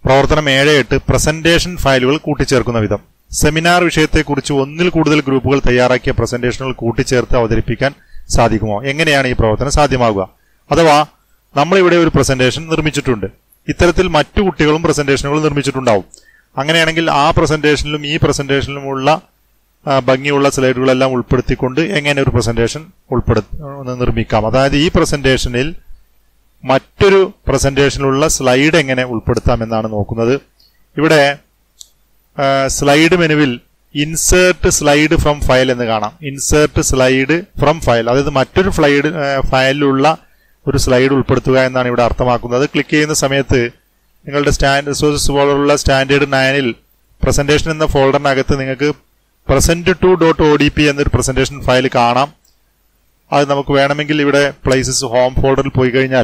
പ്രവർത്തനം ഏഴ് എട്ട് പ്രസന്റേഷൻ ഫയലുകൾ കൂട്ടിച്ചേർക്കുന്ന വിധം സെമിനാർ വിഷയത്തെക്കുറിച്ച് ഒന്നിൽ കൂടുതൽ ഗ്രൂപ്പുകൾ തയ്യാറാക്കിയ പ്രസന്റേഷനുകൾ കൂട്ടിച്ചേർത്ത് അവതരിപ്പിക്കാൻ സാധിക്കുമോ എങ്ങനെയാണ് ഈ പ്രവർത്തനം സാധ്യമാകുക അഥവാ നമ്മളിവിടെ ഒരു പ്രസന്റേഷൻ നിർമ്മിച്ചിട്ടുണ്ട് ഇത്തരത്തിൽ മറ്റു കുട്ടികളും പ്രസന്റേഷനുകൾ നിർമ്മിച്ചിട്ടുണ്ടാവും അങ്ങനെയാണെങ്കിൽ ആ പ്രസന്റേഷനിലും ഈ പ്രസന്റേഷനിലുമുള്ള ആ, ഭംഗിയുള്ള സ്ലൈഡുകളെല്ലാം ഉൾപ്പെടുത്തിക്കൊണ്ട് എങ്ങനെ ഒരു പ്രസന്റേഷൻ ഉൾപ്പെടുത്ത നിർമ്മിക്കാം അതായത് ഈ പ്രസന്റേഷനിൽ മറ്റൊരു പ്രസന്റേഷനിലുള്ള സ്ലൈഡ് എങ്ങനെ ഉൾപ്പെടുത്താം എന്നാണ് നോക്കുന്നത് ഇവിടെ സ്ലൈഡ് മെനുവിൽ ഇൻസേർട്ട് സ്ലൈഡ് ഫ്രം ഫയൽ എന്ന് കാണാം ഇൻസേർട്ട് സ്ലൈഡ് ഫ്രം ഫയൽ അതായത് മറ്റൊരു ഫ്ലൈഡ് ഫയലിലുള്ള ഒരു സ്ലൈഡ് ഉൾപ്പെടുത്തുക എന്നാണ് ഇവിടെ അർത്ഥമാക്കുന്നത് ക്ലിക്ക് ചെയ്യുന്ന സമയത്ത് നിങ്ങളുടെ സ്റ്റാൻഡ് റിസോഴ്സസ് പോലുള്ള സ്റ്റാൻഡേർഡ് നയനിൽ പ്രസന്റേഷൻ എന്ന ഫോൾഡറിനകത്ത് നിങ്ങൾക്ക് present two dot O D P എന്നൊരു പ്രസന്റേഷൻ ഫയൽ കാണാം അത് നമുക്ക് വേണമെങ്കിൽ ഇവിടെ പ്ലേസസ് ഹോം ഫോൾഡറിൽ പോയി കഴിഞ്ഞാൽ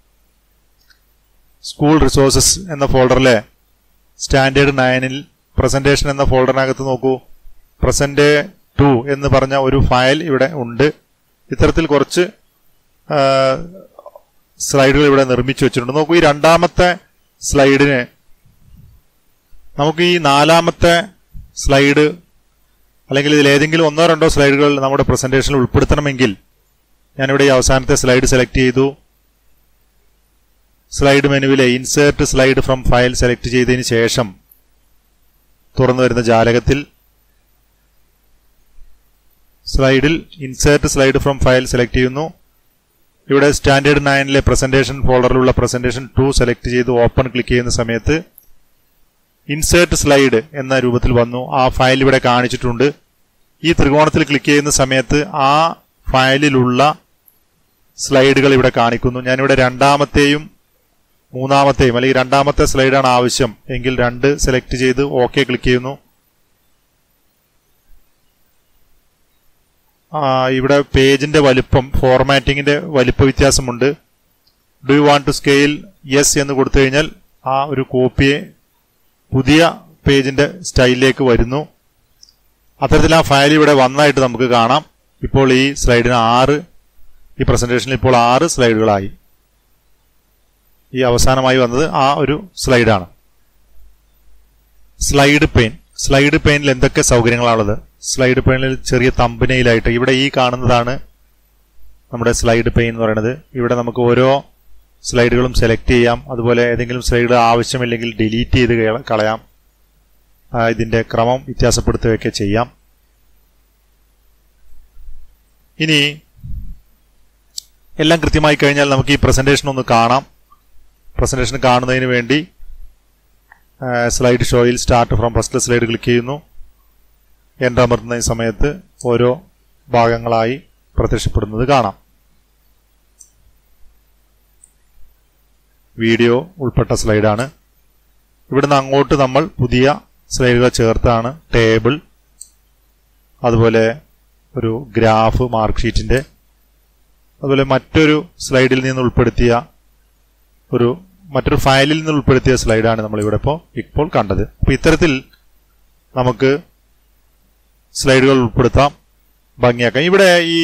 സ്കൂൾ റിസോഴ്സസ് എന്ന ഫോൾഡറിലെ സ്റ്റാൻഡേർഡ് നയനിൽ പ്രസന്റേഷൻ എന്ന ഫോൾഡറിനകത്ത് നോക്കൂ പ്രസന്റ് ടു എന്ന് പറഞ്ഞ ഒരു ഫയൽ ഇവിടെ ഉണ്ട് ഇത്തരത്തിൽ കുറച്ച് ആ, സ്ലൈഡുകൾ ഇവിടെ നിർമ്മിച്ചു വെച്ചിട്ടുണ്ട് നോക്കൂ ഈ രണ്ടാമത്തെ സ്ലൈഡിന് നമുക്ക് ഈ നാലാമത്തെ സ്ലൈഡ് അല്ലെങ്കിൽ ഇതിൽ ഏതെങ്കിലും ഒന്നോ രണ്ടോ സ്ലൈഡുകൾ നമ്മുടെ പ്രസന്റേഷനിൽ ഉൾപ്പെടുത്തണമെങ്കിൽ ഞാനിവിടെ ഈ അവസാനത്തെ സ്ലൈഡ് സെലക്ട് ചെയ്തു സ്ലൈഡ് മെനുവിലെ insert slide from file select ചെയ്തതിന് ശേഷം തുറന്നു വരുന്ന ജാലകത്തിൽ സ്ലൈഡിൽ insert slide from file select ചെയ്യുന്നു ഇവിടെ സ്റ്റാൻഡേർഡ് നയനിലെ പ്രസന്റേഷൻ ഫോൾഡറിലുള്ള പ്രസന്റേഷൻ ടു സെലക്ട് ചെയ്ത് ഓപ്പൺ ക്ലിക്ക് ചെയ്യുന്ന സമയത്ത് ഇൻസേർട്ട് സ്ലൈഡ് എന്ന രൂപത്തിൽ വന്നു ആ ഫയൽ ഇവിടെ കാണിച്ചിട്ടുണ്ട് ഈ ത്രികോണത്തിൽ ക്ലിക്ക് ചെയ്യുന്ന സമയത്ത് ആ ഫയലിലുള്ള സ്ലൈഡുകൾ ഇവിടെ കാണിക്കുന്നു ഞാനിവിടെ രണ്ടാമത്തെയും മൂന്നാമത്തെയും അല്ലെങ്കിൽ രണ്ടാമത്തെ സ്ലൈഡാണ് ആവശ്യം എങ്കിൽ രണ്ട് സെലക്ട് ചെയ്ത് ഓക്കെ ക്ലിക്ക് ചെയ്യുന്നു ആ, ഇവിടെ പേജിന്റെ വലിപ്പം ഫോർമാറ്റിങ്ങിന്റെ വലിപ്പ വ്യത്യാസമുണ്ട് do you want to scale yes എന്ന് കൊടുത്തു കഴിഞ്ഞാൽ ആ ഒരു കോപ്പിയെ പുതിയ പേജിന്റെ സ്റ്റൈലിലേക്ക് വരുന്നു അത്തരത്തിൽ ആ ഫയൽ ഇവിടെ വന്നതായിട്ട് നമുക്ക് കാണാം ഇപ്പോൾ ഈ സ്ലൈഡിന് ആറ് ഈ പ്രസന്റേഷനിൽ ഇപ്പോൾ ആറ് സ്ലൈഡുകളായി ഈ അവസാനമായി വന്നത് ആ ഒരു സ്ലൈഡാണ് സ്ലൈഡ് പെയിൻ സ്ലൈഡ് പെയിനിൽ എന്തൊക്കെ സൗകര്യങ്ങളാണുള്ളത് സ്ലൈഡ് പെയിനിൽ ചെറിയ തമ്പനയിലായിട്ട് ഇവിടെ ഈ കാണുന്നതാണ് നമ്മുടെ സ്ലൈഡ് പെയിൻ എന്ന് പറയുന്നത് ഇവിടെ നമുക്ക് ഓരോ സ്ലൈഡുകളും സെലക്ട് ചെയ്യാം അതുപോലെ ഏതെങ്കിലും സ്ലൈഡ് ആവശ്യമില്ലെങ്കിൽ ഡിലീറ്റ് ചെയ്ത് കള- കളയാം ആ, ഇതിന്റെ ക്രമം വ്യത്യാസപ്പെടുത്തുകയൊക്കെ ചെയ്യാം ഇനി എല്ലാം കൃത്യമായി കഴിഞ്ഞാൽ നമുക്ക് ഈ പ്രസന്റേഷൻ ഒന്ന് കാണാം പ്രസന്റേഷൻ കാണുന്നതിന് വേണ്ടി സ്ലൈഡ് ഷോയിൽ start from first slide click ചെയ്യുന്നു എൻ്റർ അമർത്തുന്ന ഈ സമയത്ത് ഓരോ ഭാഗങ്ങളായി പ്രത്യക്ഷപ്പെടുന്നത് കാണാം വീഡിയോ ഉൾപ്പെട്ട സ്ലൈഡാണ് ഇവിടുന്ന് അങ്ങോട്ട് നമ്മൾ പുതിയ സ്ലൈഡുകൾ ചേർത്താണ് ടേബിൾ അതുപോലെ ഒരു ഗ്രാഫ് മാർക്ക് ഷീറ്റിന്റെ അതുപോലെ മറ്റൊരു സ്ലൈഡിൽ നിന്ന് ഉൾപ്പെടുത്തിയ ഒരു മറ്റൊരു ഫയലിൽ നിന്ന് ഉൾപ്പെടുത്തിയ സ്ലൈഡാണ് നമ്മൾ ഇവിടെ ഇപ്പോൾ ഇപ്പോൾ കണ്ടത് അപ്പൊ ഇത്തരത്തിൽ നമുക്ക് സ്ലൈഡുകൾ ഉൾപ്പെടുത്താം ഭംഗിയാക്കാം ഇവിടെ ഈ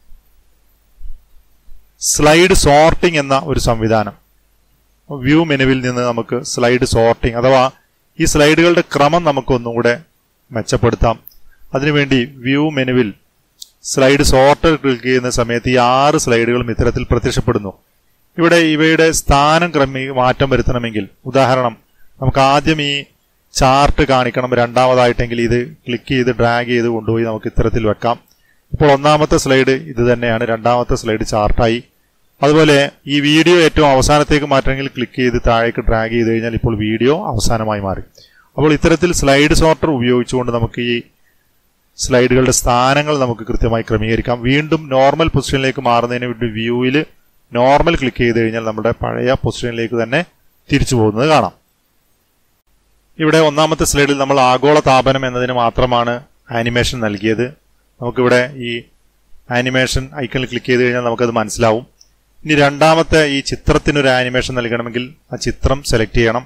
സ്ലൈഡ് സോർട്ടിംഗ് എന്ന ഒരു സംവിധാനം വ്യൂ മെനുവിൽ നിന്ന് നമുക്ക് സ്ലൈഡ് സോർട്ടിംഗ് അഥവാ ഈ സ്ലൈഡുകളുടെ ക്രമം നമുക്കൊന്നും കൂടെ മെച്ചപ്പെടുത്താം അതിനുവേണ്ടി വ്യൂ മെനുവിൽ സ്ലൈഡ് സോർട്ടർ ക്ലിക്ക് ചെയ്യുന്ന സമയത്ത് ഈ ആറ് സ്ലൈഡുകളും ഇത്തരത്തിൽ പ്രത്യക്ഷപ്പെടുന്നു ഇവിടെ ഇവയുടെ സ്ഥാനം ക്രമീ മാറ്റം വരുത്തണമെങ്കിൽ ഉദാഹരണം നമുക്ക് ആദ്യം ഈ ചാർട്ട് കാണിക്കണം രണ്ടാമതായിട്ടെങ്കിൽ ഇത് ക്ലിക്ക് ചെയ്ത് ഡ്രാഗ് ചെയ്ത് കൊണ്ടുപോയി നമുക്ക് ഇത്തരത്തിൽ വെക്കാം ഇപ്പോൾ ഒന്നാമത്തെ സ്ലൈഡ് ഇത് തന്നെയാണ് രണ്ടാമത്തെ സ്ലൈഡ് ചാർട്ടായി അതുപോലെ ഈ വീഡിയോ ഏറ്റവും അവസാനത്തേക്ക് മാറ്റണമെങ്കിൽ ക്ലിക്ക് ചെയ്ത് താഴേക്ക് ഡ്രാഗ് ചെയ്ത് കഴിഞ്ഞാൽ ഇപ്പോൾ വീഡിയോ അവസാനമായി മാറി അപ്പോൾ ഇത്തരത്തിൽ സ്ലൈഡ് സോർട്ടർ ഉപയോഗിച്ചുകൊണ്ട് നമുക്ക് ഈ സ്ലൈഡുകളുടെ സ്ഥാനങ്ങൾ നമുക്ക് കൃത്യമായി ക്രമീകരിക്കാം വീണ്ടും നോർമൽ പൊസിഷനിലേക്ക് മാറുന്നതിന് വേണ്ടി വ്യൂവിൽ നോർമൽ ക്ലിക്ക് ചെയ്ത് കഴിഞ്ഞാൽ നമ്മുടെ പഴയ പൊസിഷനിലേക്ക് തന്നെ തിരിച്ചു പോകുന്നത് കാണാം ഇവിടെ ഒന്നാമത്തെ സ്ലൈഡിൽ നമ്മൾ ആഗോള താപനം എന്നതിന് മാത്രമാണ് ആനിമേഷൻ നൽകിയത് നമുക്കിവിടെ ഈ ആനിമേഷൻ ഐക്കണിൽ ക്ലിക്ക് ചെയ്ത് കഴിഞ്ഞാൽ നമുക്കത് മനസ്സിലാവും ഇനി രണ്ടാമത്തെ ഈ ചിത്രത്തിനൊരു ആനിമേഷൻ നൽകണമെങ്കിൽ ആ ചിത്രം സെലക്ട് ചെയ്യണം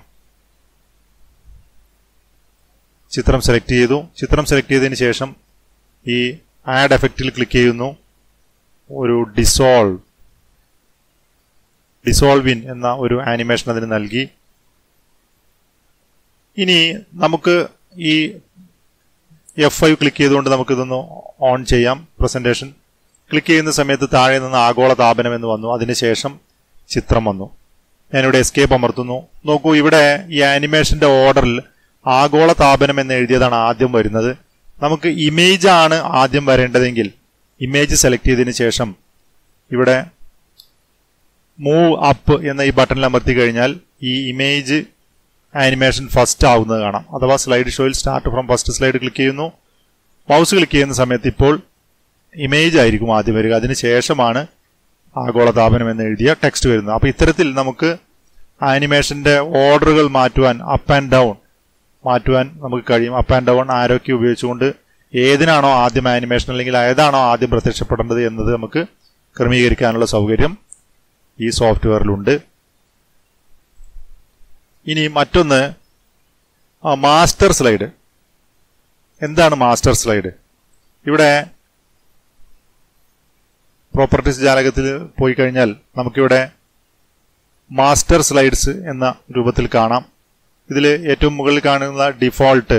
ചിത്രം സെലക്ട് ചെയ്തു ചിത്രം സെലക്ട് ചെയ്തതിന് ശേഷം ഈ ആഡ് എഫക്റ്റിൽ ക്ലിക്ക് ചെയ്യുന്നു ഒരു ഡിസോൾവ് ഡിസോൾവ് ഇൻ എന്ന ഒരു ആനിമേഷൻ അതിന് നൽകി ഇനി നമുക്ക് ഈ എഫ് ഫൈവ് ക്ലിക്ക് ചെയ്തുകൊണ്ട് നമുക്കിതൊന്ന് ഓൺ ചെയ്യാം പ്രസന്റേഷൻ ക്ലിക്ക് ചെയ്യുന്ന സമയത്ത് താഴെ നിന്ന് ആഗോള താപനം എന്ന് വന്നു അതിനുശേഷം ചിത്രം വന്നു ഞാനിവിടെ എസ്കേപ്പ് അമർത്തുന്നു നോക്കൂ ഇവിടെ ഈ ആനിമേഷന്റെ ഓർഡറിൽ ആഗോള താപനം എന്ന് എഴുതിയതാണ് ആദ്യം വരുന്നത് നമുക്ക് ഇമേജ് ആണ് ആദ്യം വരേണ്ടതെങ്കിൽ ഇമേജ് സെലക്ട് ചെയ്തതിന് ശേഷം ഇവിടെ മൂവ് അപ്പ് എന്ന ഈ ബട്ടണിൽ അമർത്തി കഴിഞ്ഞാൽ ഈ ഇമേജ് ആനിമേഷൻ ഫസ്റ്റ് ആവുന്നത് കാണാം അഥവാ സ്ലൈഡ് ഷോയിൽ start from first slide click ചെയ്യുന്നു മൗസ് ക്ലിക്ക് ചെയ്യുന്ന സമയത്ത് ഇപ്പോൾ ഇമേജ് ആയിരിക്കും ആദ്യം വരിക അതിന് ശേഷമാണ് ആഗോളതാപനം എന്ന് എഴുതിയ ടെക്സ്റ്റ് വരുന്നത് അപ്പോൾ ഇത്തരത്തിൽ നമുക്ക് ആനിമേഷന്റെ ഓർഡറുകൾ മാറ്റുവാൻ അപ്പ് ആൻഡ് ഡൗൺ മാറ്റുവാൻ നമുക്ക് കഴിയും അപ്പ് ആൻഡ് ഡൗൺ ആരോഗ്യം ഉപയോഗിച്ചുകൊണ്ട് ഏതിനാണോ ആദ്യം ആനിമേഷൻ അല്ലെങ്കിൽ ഏതാണോ ആദ്യം പ്രത്യക്ഷപ്പെടേണ്ടത് എന്നത് നമുക്ക് ക്രമീകരിക്കാനുള്ള സൗകര്യം ഈ സോഫ്റ്റ്വെയറിലുണ്ട് ഇനി മറ്റൊന്ന് ആ, മാസ്റ്റർ സ്ലൈഡ് എന്താണ് മാസ്റ്റർ സ്ലൈഡ് ഇവിടെ പ്രോപ്പർട്ടീസ് ജാലകത്തിൽ പോയി കഴിഞ്ഞാൽ നമുക്കിവിടെ മാസ്റ്റർ സ്ലൈഡ്സ് എന്ന രൂപത്തിൽ കാണാം ഇതിൽ ഏറ്റവും മുകളിൽ കാണുന്ന ഡിഫോൾട്ട്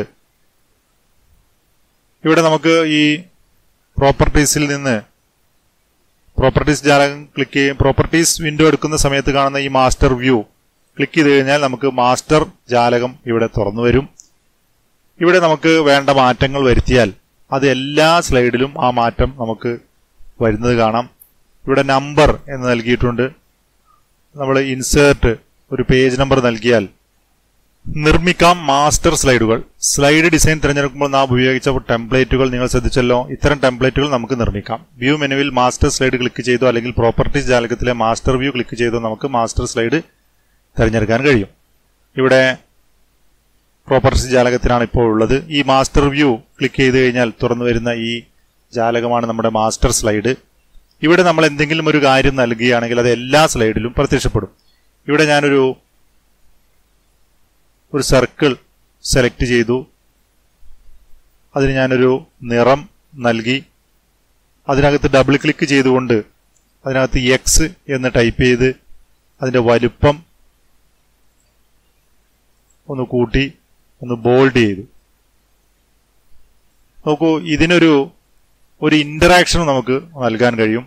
ഇവിടെ നമുക്ക് ഈ പ്രോപ്പർട്ടീസിൽ നിന്ന് പ്രോപ്പർട്ടീസ് ജാലകം ക്ലിക്ക് ചെയ്യും പ്രോപ്പർട്ടീസ് വിൻഡോ എടുക്കുന്ന സമയത്ത് കാണുന്ന ഈ മാസ്റ്റർ വ്യൂ ക്ലിക്ക് ചെയ്ത് കഴിഞ്ഞാൽ നമുക്ക് മാസ്റ്റർ ജാലകം ഇവിടെ തുറന്നു വരും ഇവിടെ നമുക്ക് വേണ്ട മാറ്റങ്ങൾ വരുത്തിയാൽ അത് എല്ലാ സ്ലൈഡിലും ആ മാറ്റം നമുക്ക് വരുന്നത് കാണാം ഇവിടെ നമ്പർ എന്ന് നൽകിയിട്ടുണ്ട് നമ്മൾ ഇൻസേർട്ട് ഒരു പേജ് നമ്പർ നൽകിയാൽ നിർമ്മിക്കാം മാസ്റ്റർ സ്ലൈഡുകൾ സ്ലൈഡ് ഡിസൈൻ തിരഞ്ഞെടുക്കുമ്പോൾ നാം ഉപയോഗിച്ച ടെംപ്ലേറ്റുകൾ നിങ്ങൾ ശ്രദ്ധിച്ചല്ലോ ഇത്തരം ടെംപ്ലേറ്റുകൾ നമുക്ക് നിർമ്മിക്കാം വ്യൂ മെനുവിൽ മാസ്റ്റർ സ്ലൈഡ് ക്ലിക്ക് ചെയ്തോ അല്ലെങ്കിൽ പ്രോപ്പർട്ടീസ് ജാലകത്തിലെ മാസ്റ്റർ വ്യൂ ക്ലിക്ക് ചെയ്തോ നമുക്ക് മാസ്റ്റർ സ്ലൈഡ് തിരഞ്ഞെടുക്കാൻ കഴിയും ഇവിടെ പ്രോപ്പർട്ടീസ് ജാലകത്തിലാണ് ഇപ്പോൾ ഉള്ളത് ഈ മാസ്റ്റർ വ്യൂ ക്ലിക്ക് ചെയ്ത് കഴിഞ്ഞാൽ തുറന്നു വരുന്ന ഈ ജാലകമാണ് നമ്മുടെ മാസ്റ്റർ സ്ലൈഡ് ഇവിടെ നമ്മൾ എന്തെങ്കിലും ഒരു കാര്യം നൽകുകയാണെങ്കിൽ അത് എല്ലാ സ്ലൈഡിലും പ്രത്യക്ഷപ്പെടും ഇവിടെ ഞാനൊരു ഒരു സർക്കിൾ സെലക്ട് ചെയ്തു അതിന് ഞാനൊരു നിറം നൽകി അതിനകത്ത് ഡബിൾ ക്ലിക്ക് ചെയ്തുകൊണ്ട് അതിനകത്ത് എക്സ് എന്ന് ടൈപ്പ് ചെയ്ത് അതിന്റെ വലുപ്പം ഒന്ന് കൂട്ടി ഒന്ന് ബോൾഡ് ചെയ്തു നോക്കൂ ഇതിനൊരു ഒരു ഇന്ററാക്ഷൻ നമുക്ക് നൽകാൻ കഴിയും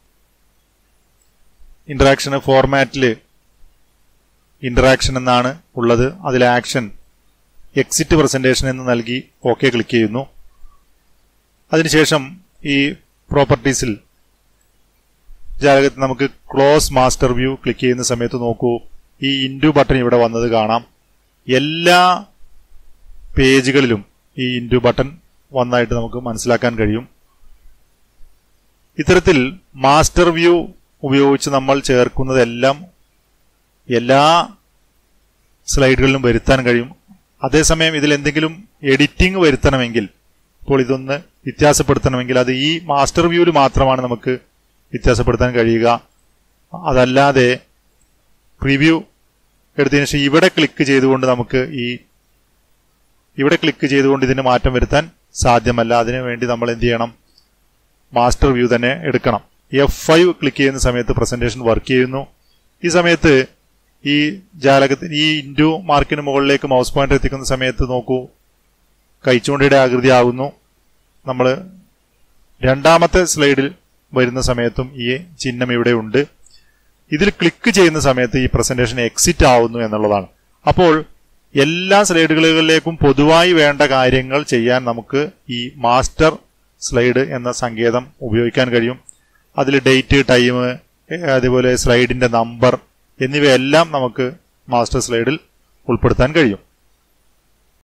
ഇന്ററാക്ഷന് ഫോർമാറ്റിൽ ഇന്ററാക്ഷൻ എന്നാണ് ഉള്ളത് അതിൽ ആക്ഷൻ എക്സിറ്റ് പ്രസന്റേഷൻ എന്ന് നൽകി ഓക്കെ ക്ലിക്ക് ചെയ്യുന്നു അതിനുശേഷം ഈ പ്രോപ്പർട്ടീസിൽ ജാലകത്തിൽ നമുക്ക് ക്ലോസ് മാസ്റ്റർ വ്യൂ ക്ലിക്ക് ചെയ്യുന്ന സമയത്ത് നോക്കൂ ഈ ഇൻഡു ബട്ടൺ ഇവിടെ വന്നത് കാണാം എല്ലാ പേജുകളിലും ഈ ഇൻഡു ബട്ടൺ വന്നായിട്ട് നമുക്ക് മനസ്സിലാക്കാൻ കഴിയും ഇത്തരത്തിൽ മാസ്റ്റർ വ്യൂ ഉപയോഗിച്ച് നമ്മൾ ചേർക്കുന്നതെല്ലാം എല്ലാ സ്ലൈഡുകളിലും വരുത്താൻ കഴിയും അതേസമയം ഇതിൽ എന്തെങ്കിലും എഡിറ്റിംഗ് വരുത്തണമെങ്കിൽ ഇപ്പോൾ ഇതൊന്ന് വ്യത്യാസപ്പെടുത്തണമെങ്കിൽ അത് ഈ മാസ്റ്റർ വ്യൂവിൽ മാത്രമാണ് നമുക്ക് വ്യത്യാസപ്പെടുത്താൻ കഴിയുക അതല്ലാതെ പ്രിവ്യൂ എടുത്തതിന് ശേഷം ഇവിടെ ക്ലിക്ക് ചെയ്തുകൊണ്ട് നമുക്ക് ഈ ഇവിടെ ക്ലിക്ക് ചെയ്തുകൊണ്ട് ഇതിന് മാറ്റം വരുത്താൻ സാധ്യമല്ല അതിനു വേണ്ടി നമ്മൾ എന്ത് ചെയ്യണം മാസ്റ്റർ വ്യൂ തന്നെ എടുക്കണം എഫ് ഫൈവ് ക്ലിക്ക് ചെയ്യുന്ന സമയത്ത് പ്രസന്റേഷൻ വർക്ക് ചെയ്യുന്നു ഈ സമയത്ത് ഈ ജാലകത്തിന് ഈ ഇൻഡു മാർക്കിന് മുകളിലേക്ക് മൗസ് പോയിന്റർ എത്തിക്കുന്ന സമയത്ത് നോക്കൂ കൈച്ചുകൊണ്ടയുടെ ആകൃതി ആകുന്നു നമ്മൾ രണ്ടാമത്തെ സ്ലൈഡിൽ വരുന്ന സമയത്തും ഈ ചിഹ്നം ഇവിടെ ഉണ്ട് ഇതിൽ ക്ലിക്ക് ചെയ്യുന്ന സമയത്ത് ഈ പ്രസന്റേഷൻ എക്സിറ്റ് ആവുന്നു എന്നുള്ളതാണ് അപ്പോൾ എല്ലാ സ്ലൈഡുകളിലേക്കും പൊതുവായി വേണ്ട കാര്യങ്ങൾ ചെയ്യാൻ നമുക്ക് ഈ മാസ്റ്റർ സ്ലൈഡ് എന്ന സങ്കേതം ഉപയോഗിക്കാൻ കഴിയും അതിൽ ഡേറ്റ് ടൈം അതേപോലെ സ്ലൈഡിന്റെ നമ്പർ എന്നിവയെല്ലാം നമുക്ക് മാസ്റ്റർ സ്ലൈഡിൽ ഉൾപ്പെടുത്താൻ കഴിയും